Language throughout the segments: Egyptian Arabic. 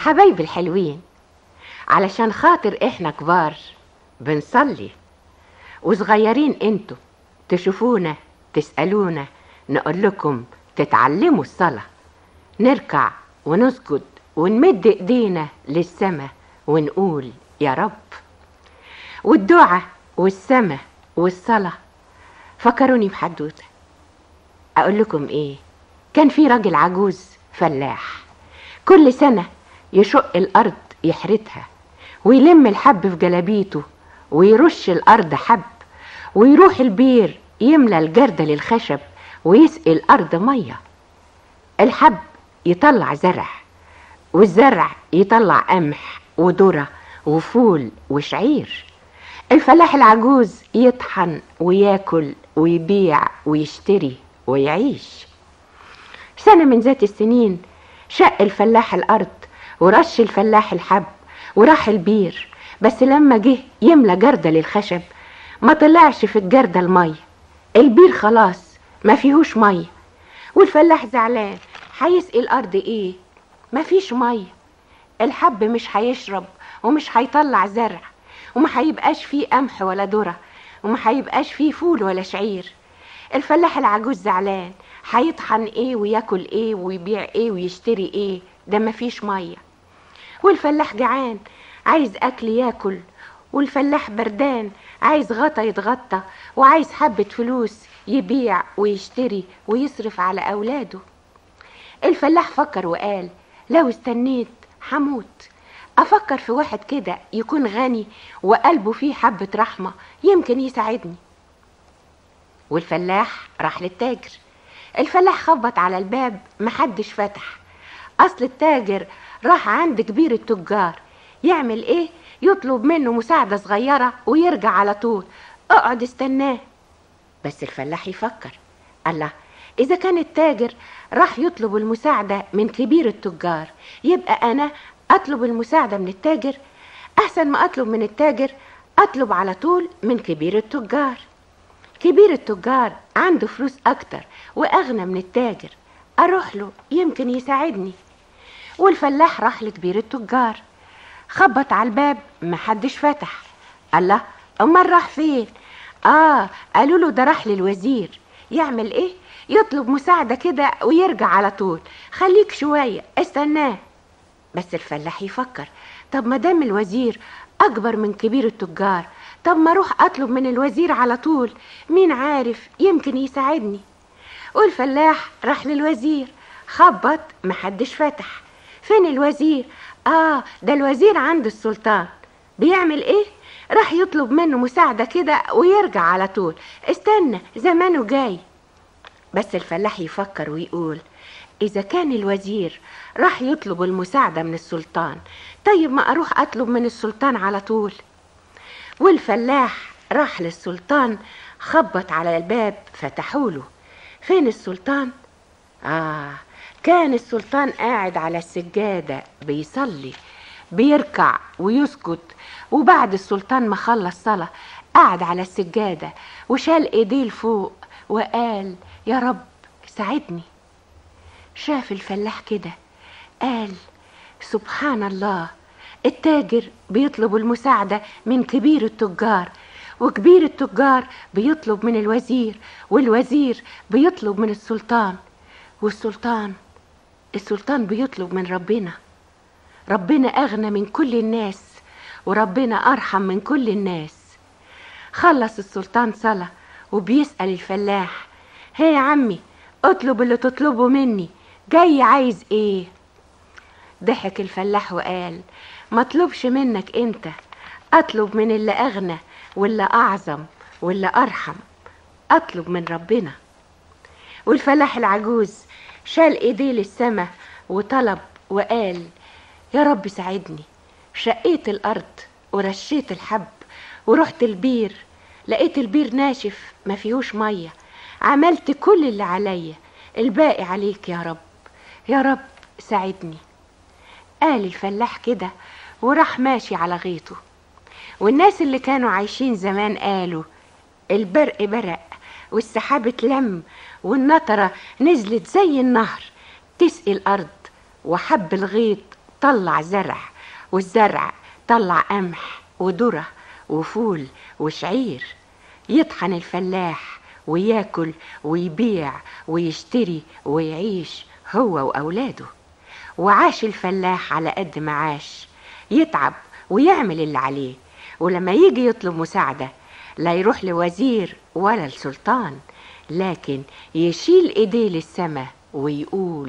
حبايبي الحلوين علشان خاطر احنا كبار بنصلي وصغيرين انتوا تشوفونا تسألونا نقول لكم تتعلموا الصلاة نركع ونسجد ونمد ايدينا للسماء ونقول يا رب والدعاء والسماء والصلاة فكروني بحدوتة أقول لكم إيه كان في راجل عجوز فلاح كل سنة يشق الأرض يحرتها ويلم الحب في جلابيته ويرش الأرض حب ويروح البير يملى الجردل الخشب ويسقي الأرض مية الحب يطلع زرع والزرع يطلع قمح وذرة وفول وشعير الفلاح العجوز يطحن وياكل ويبيع ويشتري ويعيش سنة من ذات السنين شق الفلاح الأرض ورش الفلاح الحب وراح البير بس لما جه يملى جردل الخشب ما طلعش في الجردل مية البير خلاص ما فيهوش مية والفلاح زعلان هيسقي الأرض إيه ما فيش مية الحب مش هيشرب ومش هيطلع زرع وما هيبقاش فيه قمح ولا ذرة وما هيبقاش فيه فول ولا شعير الفلاح العجوز زعلان هيطحن ايه وياكل ايه ويبيع ايه ويشتري ايه ده مفيش ميه والفلاح جعان عايز اكل ياكل والفلاح بردان عايز غطا يتغطى وعايز حبة فلوس يبيع ويشتري ويصرف على اولاده الفلاح فكر وقال لو استنيت هموت افكر في واحد كده يكون غني وقلبه فيه حبة رحمة يمكن يساعدني والفلاح راح للتاجر الفلاح خبط على الباب محدش فتح اصل التاجر راح عند كبير التجار يعمل ايه يطلب منه مساعدة صغيرة ويرجع على طول اقعد استناه بس الفلاح يفكر الله اذا كان التاجر راح يطلب المساعدة من كبير التجار يبقى انا اطلب المساعدة من التاجر احسن ما اطلب من التاجر اطلب على طول من كبير التجار كبير التجار عنده فلوس اكتر واغنى من التاجر اروح له يمكن يساعدني والفلاح راح لكبير التجار خبط على الباب محدش فتح الله امال راح فين اه قالوا له ده راح للوزير يعمل ايه يطلب مساعدة كده ويرجع على طول خليك شوية استناه بس الفلاح يفكر طب ما دام الوزير اكبر من كبير التجار طب ما اروح اطلب من الوزير على طول مين عارف يمكن يساعدني والفلاح راح للوزير خبط محدش فتح فين الوزير اه ده الوزير عند السلطان بيعمل ايه راح يطلب منه مساعدة كده ويرجع على طول استنى زمانه جاي بس الفلاح يفكر ويقول إذا كان الوزير راح يطلب المساعدة من السلطان طيب ما أروح أطلب من السلطان على طول والفلاح راح للسلطان خبط على الباب فتحوله فين السلطان؟ آه كان السلطان قاعد على السجادة بيصلي بيركع ويسجد وبعد السلطان ما خلص صلاة قعد على السجادة وشال ايديه لفوق وقال يا رب ساعدني شاف الفلاح كده قال سبحان الله التاجر بيطلب المساعدة من كبير التجار وكبير التجار بيطلب من الوزير والوزير بيطلب من السلطان والسلطان السلطان بيطلب من ربنا ربنا أغنى من كل الناس وربنا أرحم من كل الناس خلص السلطان صلاة وبيسأل الفلاح هي يا عمي اطلب اللي تطلبه مني جاي عايز ايه ضحك الفلاح وقال ما اطلبش منك انت اطلب من اللي اغنى واللي اعظم واللي ارحم اطلب من ربنا والفلاح العجوز شال ايديه للسما وطلب وقال يا رب ساعدني شقيت الارض ورشيت الحب ورحت البير لقيت البير ناشف ما فيهوش ميه عملت كل اللي عليا الباقي عليك يا رب يا رب ساعدني قال الفلاح كده وراح ماشي على غيطه والناس اللي كانوا عايشين زمان قالوا البرق برق والسحاب اتلم والنطرة نزلت زي النهر تسقي الأرض وحب الغيط طلع زرع والزرع طلع قمح وذرة وفول وشعير يطحن الفلاح وياكل ويبيع ويشتري ويعيش هو وأولاده وعاش الفلاح على قد ما عاش يتعب ويعمل اللي عليه ولما يجي يطلب مساعدة لا يروح لوزير ولا لسلطان لكن يشيل ايديه للسما ويقول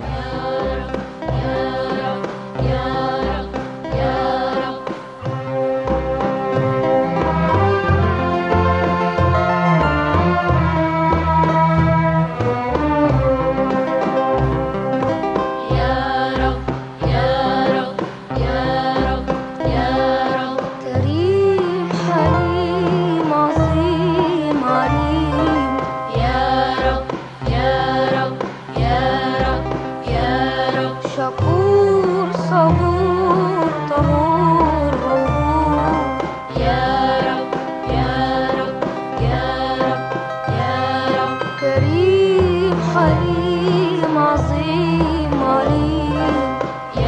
كريم حليم عظيم عليم شكور صبور طهور غفور كريم حليم عظيم عليم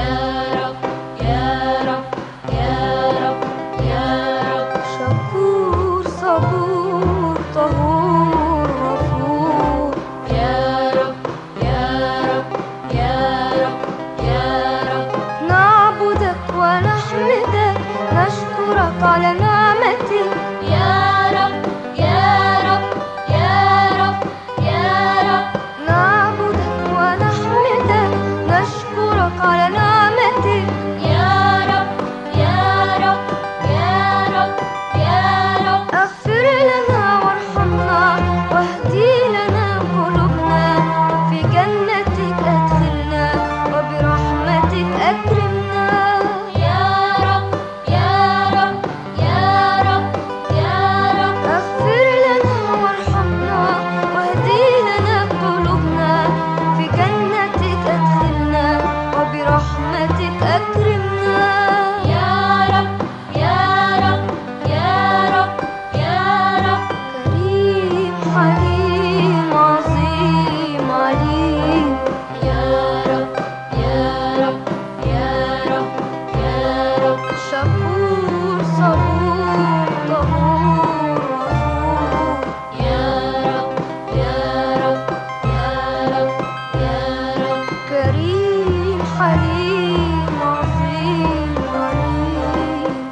شكور صبور طهور غفور نعبدك ونحمدك نشكرك على نعمتك نعبدك ونحمدك نشكرك على نعمتك اغفر لنا وارحمنا واهدي لنا قلوبنا في جنتك ادخلنا وبرحمتك اكرمنا اغفر لنا وارحمنا واهدي لنا قلوبنا في جنتك ادخلنا وبرحمتك اكرمنا كريم حليم عظيم عليم شكور صبور طهور غفور كريم حليم عظيم عليم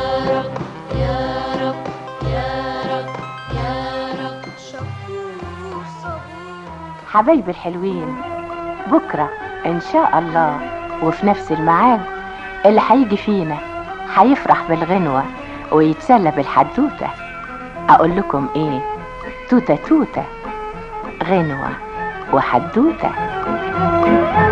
شكور صبور حبايبي الحلوين بكرة إن شاء الله وفي نفس الميعاد اللي هيجي فينا هيفرح بالغنوة ويتسلى بالحدوتة أقول لكم إيه توتة توتة غنوة وحدوتة